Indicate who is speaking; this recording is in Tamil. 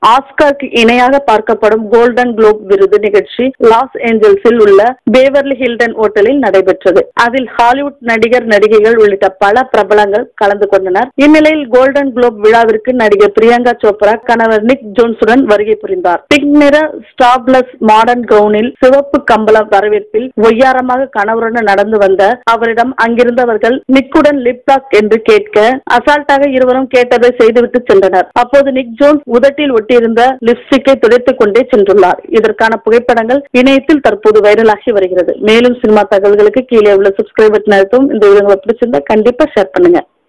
Speaker 1: ஆஸ்கருக்கு இணையாக பார்க்கப்படும் கோல்டன் குளோப் விருது நிகழ்ச்சி லாஸ் ஏஞ்சல்ஸில் உள்ள பேவர்லி ஹில்டன் ஹோட்டலில் நடைபெற்றது அதில் ஹாலிவுட் நடிகர் நடிகைகள் உள்ளிட்ட பல பிரபலங்கள் கலந்து கொண்டனர் இந்நிலையில் கோல்டன் குளோப் விழாவிற்கு நடிகர் பிரியங்கா சோப்ரா கணவர் நிக் ஜோன்ஸுடன் வருகை புரிந்தார் பிங்க் நிற ஸ்டாப்லஸ் மாடர்ன் கவுனில் சிவப்பு கம்பள வரவேற்பில் ஒய்யாரமாக கணவருடன் நடந்து வந்த அவரிடம் அங்கிருந்தவர்கள் நிக்குடன் லிப் லாக் என்று கேட்க அசால்ட்டாக இருவரும் கேட்டதை செய்துவிட்டு சென்றனர் அப்போது நிக் ஜோன்ஸ் உதட்டில் ஒட்டியிருந்த லிப்ஸ்டிக்கை துடைத்துக் கொண்டே சென்றுள்ளார் இதற்கான புகைப்படங்கள் இணையத்தில் தற்போது வைரலாகி வருகிறது மேலும் சினிமா தகவல்களுக்கு கீழே உள்ள சப்ஸ்கிரைப் பட்டன் அழுத்தவும் இந்த விவரங்களை பிடிச்சிருந்தா கண்டிப்பா ஷேர் பண்ணுங்க